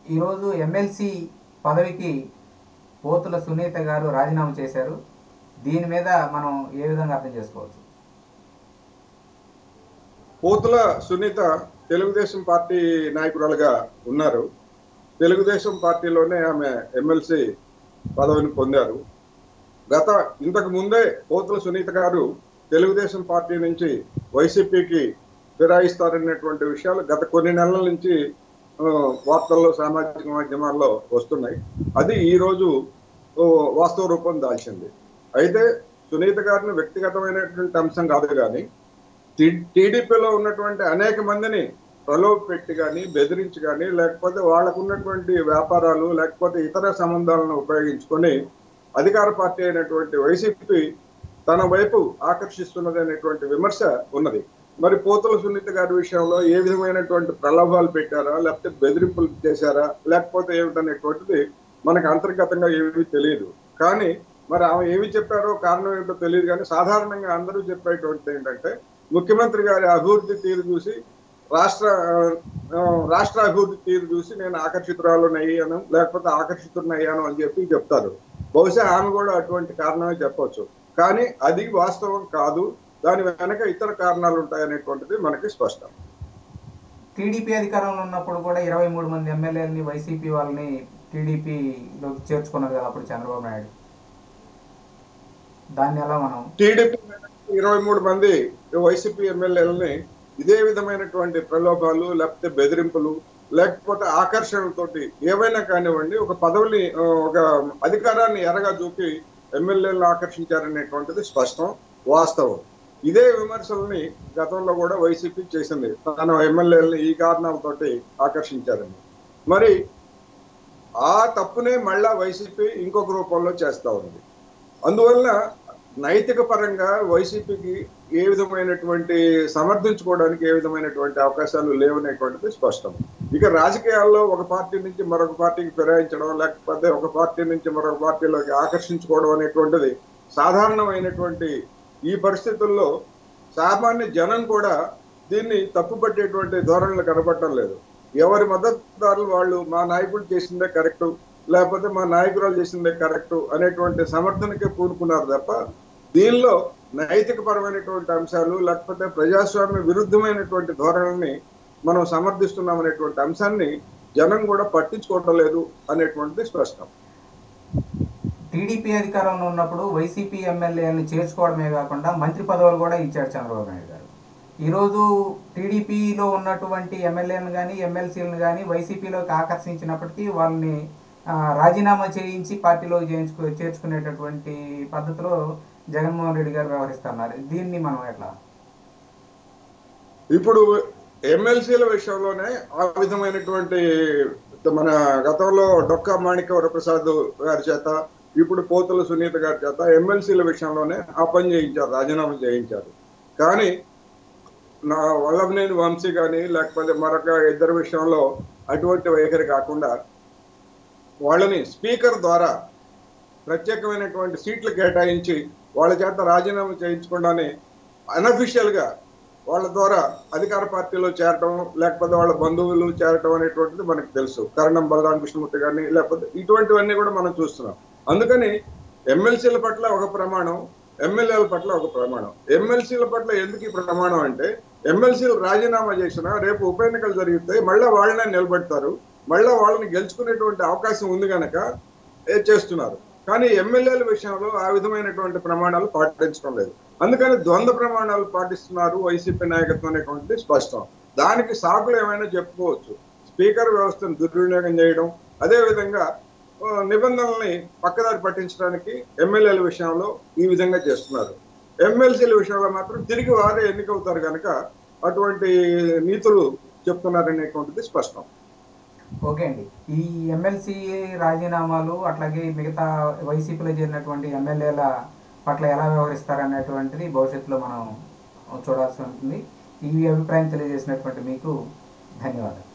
ఈరోజు ఎమ్మెల్సీ పదవికి పోతుల సునీత గారు రాజీనామా చేశారు దీని మీద మనం ఏ విధంగా అర్థం చేసుకోవచ్చు పోతుల సునీత తెలుగుదేశం పార్టీ నాయకురాలుగా ఉన్నారు తెలుగుదేశం పార్టీలోనే ఆమె ఎమ్మెల్సీ పదవిని పొందారు గత ఇంతకు ముందే పోతుల సునీత గారు తెలుగుదేశం పార్టీ నుంచి వైసీపీకి ఫిరాయిస్తారనేటువంటి విషయాలు గత కొన్ని నెలల నుంచి ఆ, వార్తల్లో సామాజిక మాధ్యమాల్లో వస్తున్నాయి అది ఈ రోజు ఓ, వాస్తవ రూపం దాల్చింది అయితే సునీత గారిని వ్యక్తిగతమైనటువంటి అంశం కాదు కానీ టీడీపీలో ఉన్నటువంటి అనేక మందిని ప్రలోభ పెట్టి కానీ బెదిరించి కానీ లేకపోతే వాళ్ళకు ఉన్నటువంటి వ్యాపారాలు లేకపోతే ఇతర సంబంధాలను ఉపయోగించుకొని అధికార పార్టీ అయినటువంటి వైసీపీ తన వైపు ఆకర్షిస్తున్నది అనేటువంటి విమర్శ ఉన్నది మరి పోతుల సునీత గారి విషయంలో ఏ విధమైనటువంటి ప్రలోభాలు పెట్టారా లేకపోతే బెదిరింపులు చేశారా లేకపోతే ఏమిటనేటువంటిది మనకు అంతర్గతంగా ఏమీ తెలియదు కానీ మరి ఆమె ఏమి చెప్పారో కారణం ఏంటో తెలియదు కానీ సాధారణంగా అందరూ చెప్పేటువంటిది ఏంటంటే ముఖ్యమంత్రి గారి అభివృద్ధి తీరు చూసి రాష్ట్ర ఆ, రాష్ట్ర అభివృద్ధి తీరు చూసి నేను ఆకర్షితురాలునయ్యాను లేకపోతే ఆకర్షితున్నయ్యాను అని చెప్పి చెప్తారు బహుశా ఆమె కూడా అటువంటి కారణమే చెప్పొచ్చు కానీ అది వాస్తవం కాదు దాని వెనక ఇతర కారణాలు ఉంటాయనేటువంటిది మనకి స్పష్టం టీడీపీ అధికారంలో ఉన్నప్పుడు కూడా ఇరవై మూడు మంది ఎమ్మెల్యేలని వైసీపీ వాళ్ళని టీడీపీలోకి చేర్చుకున్నారు కదా అప్పుడు చంద్రబాబు నాయుడు దాన్ని ఎలా మనం టీడీపీ ఇరవై మూడు మంది వైసీపీ ఎమ్మెల్యేలని ఇదే విధమైనటువంటి ప్రలోభాలు లేకపోతే బెదిరింపులు లేకపోతే ఆకర్షణలతోటి ఏవైనా కానివ్వండి ఒక పదవిని ఆ, ఒక అధికారాన్ని ఎరగా చూపి ఎమ్మెల్యేలను ఆకర్షించారనేటువంటిది స్పష్టం వాస్తవం ఇదే విమర్శల్ని గతంలో కూడా వైసీపీ చేసింది తన ఎమ్మెల్యేలని ఈ కారణాలతోటి ఆకర్షించారని మరి ఆ తప్పునే మళ్ళా వైసీపీ ఇంకొక రూపంలో చేస్తా ఉంది అందువల్ల నైతిక పరంగా వైసీపీకి ఏ విధమైనటువంటి సమర్థించుకోవడానికి ఏ విధమైనటువంటి అవకాశాలు లేవనేటువంటిది స్పష్టం ఇక రాజకీయాల్లో ఒక పార్టీ నుంచి మరొక పార్టీకి ఫిరాయించడం లేకపోతే ఒక పార్టీ నుంచి మరొక పార్టీలోకి ఆకర్షించుకోవడం అనేటువంటిది సాధారణమైనటువంటి ఈ పరిస్థితుల్లో సామాన్య జనం కూడా దీన్ని తప్పుపట్టేటువంటి ధోరణులు కనపడటం లేదు ఎవరి మద్దతుదారులు వాళ్ళు మా నాయకుడు చేసిందే కరెక్ట్ లేకపోతే మా నాయకురాలు చేసిందే కరెక్ట్ అనేటువంటి సమర్థనకే పూనుకున్నారు తప్ప దీనిలో నైతిక పరమైనటువంటి అంశాలు లేకపోతే ప్రజాస్వామ్య విరుద్ధమైనటువంటి ధోరణిని మనం సమర్థిస్తున్నాం అనేటువంటి అంశాన్ని జనం కూడా పట్టించుకోవటం లేదు అనేటువంటిది స్పష్టం టీడీపీ అధికారంలో ఉన్నప్పుడు వైసీపీ ఎమ్మెల్యేలను చేర్చుకోవడమే కాకుండా మంత్రి పదవులు కూడా ఇచ్చాడు చంద్రబాబు నాయుడు గారు ఈరోజు టీడీపీలో ఉన్నటువంటి ఎమ్మెల్యేలను కానీ ఎమ్మెల్సీలను కానీ వైసీపీలోకి ఆకర్షించినప్పటికీ వాళ్ళని ఆ, రాజీనామా చేయించి పార్టీలోకి చేయించుకు చేర్చుకునేటటువంటి పద్ధతిలో జగన్మోహన్ రెడ్డి గారు వ్యవహరిస్తున్నారు దీన్ని మనం ఎట్లా ఇప్పుడు ఎమ్మెల్సీల విషయంలోనే ఆ విధమైనటువంటి మన గతంలో డొక్కా మాణిక్య వరప్రసాద్ గారి చేత ఇప్పుడు పోతుల సునీత గారి చేత ఎమ్మెల్సీల విషయంలోనే ఆ పని చేయించారు రాజీనామా చేయించారు కానీ నా వల్లభనేని వంశీ కానీ లేకపోతే మరొక ఇద్దరి విషయంలో అటువంటి వైఖరి కాకుండా వాళ్ళని స్పీకర్ ద్వారా ప్రత్యేకమైనటువంటి సీట్లు కేటాయించి వాళ్ళ చేత రాజీనామా చేయించకుండానే అనఫిషియల్ గా వాళ్ళ ద్వారా అధికార పార్టీలో చేరటం లేకపోతే వాళ్ళ బంధువులు చేరటం అనేటువంటిది మనకు తెలుసు కరణం బలరామ కృష్ణమూర్తి గారిని లేకపోతే ఇటువంటివన్నీ కూడా మనం చూస్తున్నాం అందుకని ఎమ్మెల్సీల పట్ల ఒక ప్రమాణం ఎమ్మెల్యేల పట్ల ఒక ప్రమాణం ఎమ్మెల్సీల పట్ల ఎందుకు ఈ ప్రమాణం అంటే ఎమ్మెల్సీలు రాజీనామా చేసినా రేపు ఉప ఎన్నికలు జరిగితే మళ్ళీ వాళ్ళనే నిలబెడతారు మళ్ళీ వాళ్ళని గెలుచుకునేటువంటి అవకాశం ఉంది కనుక ఏ చేస్తున్నారు కానీ ఎమ్మెల్యేల విషయంలో ఆ విధమైనటువంటి ప్రమాణాలు పాటించడం లేదు అందుకని ద్వంద్వ ప్రమాణాలు పాటిస్తున్నారు వైసీపీ నాయకత్వం అనేటువంటిది స్పష్టం దానికి సాకులు ఏమైనా చెప్పుకోవచ్చు స్పీకర్ వ్యవస్థను దుర్వినియోగం చేయడం అదే విధంగా ఆ, నిబంధనల్ని పక్కదారి పట్టించడానికి ఎమ్మెల్యేల విషయంలో ఈ విధంగా చేస్తున్నారు ఎమ్మెల్సీల విషయంలో మాత్రం తిరిగి వారే ఎన్నికవుతారు కనుక అటువంటి నీతులు చెప్తున్నారనేటువంటిది స్పష్టం ఓకే అండి ఈ ఎమ్మెల్సీ రాజీనామాలు అట్లాగే మిగతా వైసీపీలో చేరినటువంటి ఎమ్మెల్యేల పట్ల ఎలా వ్యవహరిస్తారనేటువంటిది భవిష్యత్తులో మనం చూడాల్సి ఉంటుంది ఈ అభిప్రాయం తెలియజేసినటువంటి మీకు ధన్యవాదాలు